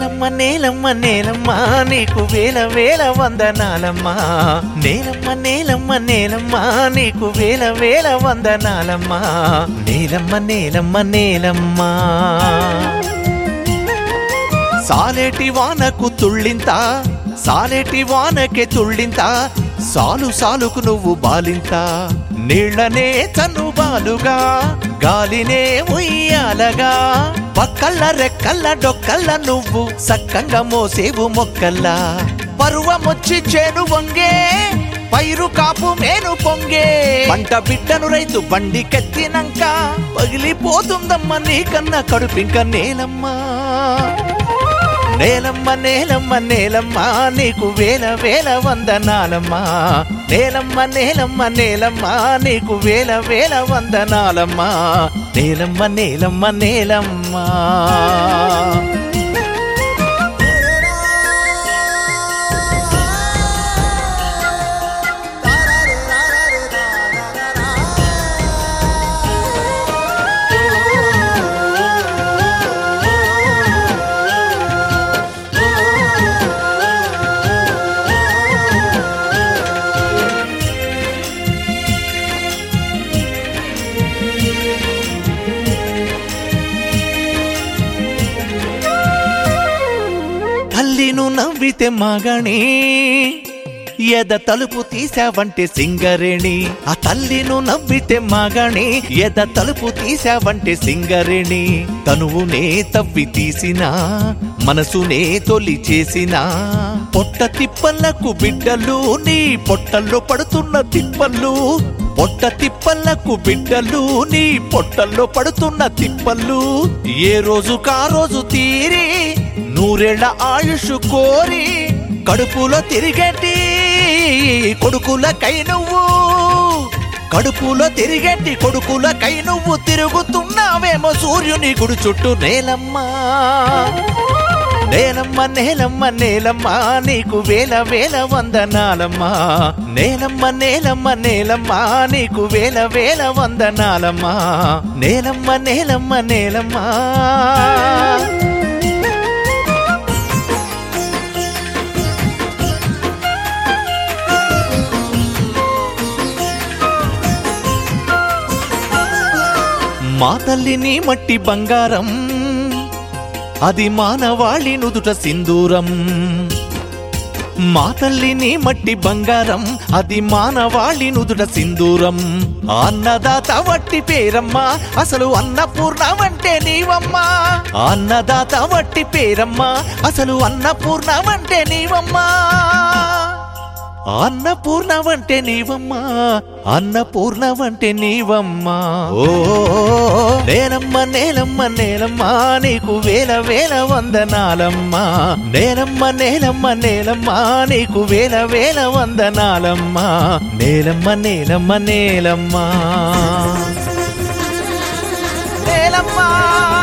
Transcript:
నేలమ్మ నేలమ్మ నేలమ్మ నీకు వేల వేల వందనాలమ్మా నేలమ్మ నేలమ్మ నేలమ్మ నీకు వేల వేల వందనాలమ్మా నేలమ్మ నేలమ్మ నేలమ్మ సాలేటి వానకు తుళ్ళింత సాలేటి వానకే తుళ్ళింత సాలు సాలుకు నువ్వు బాలింత నీళ్ళనే చనుబాలుగా గాలినే ఉయ్యాలగా పక్కల్ల రెక్కల్ల డొక్కల్ల నువ్వు సక్కంగా మోసేవు మొక్కల్లా పరువమొచ్చి చేను వంగే పైరు కాపు మేను పొంగే పంట బిడ్డను రైతు బండి కెత్తినంక పగిలిపోతుందమ్మ నీకన్నా కడుపింక నేలమ్మా నేలమ్మ నేలమ్మ నేలమ్మ నీకు వేల వేల వందనాలమ్మా నేలమ్మ నేలమ్మ నేలమ్మ నీకు వేల వేల వందనాలమ్మా నేలమ్మ నేలమ్మ నేలమ్మ తల్లిను నవ్వితే మగణి ఎద తలుపు తీసావంటే సింగరేణి ఆ తల్లిను నవ్వితే మగణి ఎద తలుపు తీసావంటే సింగరేణి తనువునే తవ్వి తీసిన మనసునే తొలి చేసిన పొట్ట తిప్పలకు బిడ్డలు నీ పొట్టల్లో పడుతున్న తిప్పలు పొట్ట తిప్పలకు బిడ్డలు నీ పొట్టల్లో పడుతున్న తిప్పలు ఏ రోజు కా రోజు తీరి నూరేళ్ల ఆయుష్ కోరి కడుపులో తిరిగేటి కొడుకులకై నువ్వు కడుపులో తిరిగేటి కొడుకులకై నువ్వు తిరుగుతున్నావేమో సూర్యుని గుడి చుట్టూ నేలమ్మా నేలమ్మ నేలమ్మ నేలమ్మ నీకు వేల వేల వందనాలమ్మా నేలమ్మ నేలమ్మ నేలమ్మ నీకు వేల వేల వందనాలమ్మా నేలమ్మ నేలమ్మ నేలమ్మ మా తల్లిని మట్టి బంగారం అది మానవాళి నుదుట సింధూరం మా తల్లిని మట్టి బంగారం అది మానవాళి నుదుట సింధూరం అన్నదాత వట్టి పేరమ్మా అసలు అన్నపూర్ణమంటే నీవమ్మా అన్నదాత వట్టి పేరమ్మా అసలు అన్నపూర్ణమంటే నీవమ్మా అన్నపూర్ణవంటే నీవమ్మా అన్నపూర్ణవంటే నీవమ్మా ఓ నేలమ్మ నేలమ్మ నేలమ్మ నీకు వేల వేల వందనాలమ్మా నేలమ్మ నేలమ్మ నేలమ్మ నీకు వేల వేల వందనాలమ్మా నేలమ్మ నేలమ్మ నేలమ్మ నేలమ్మ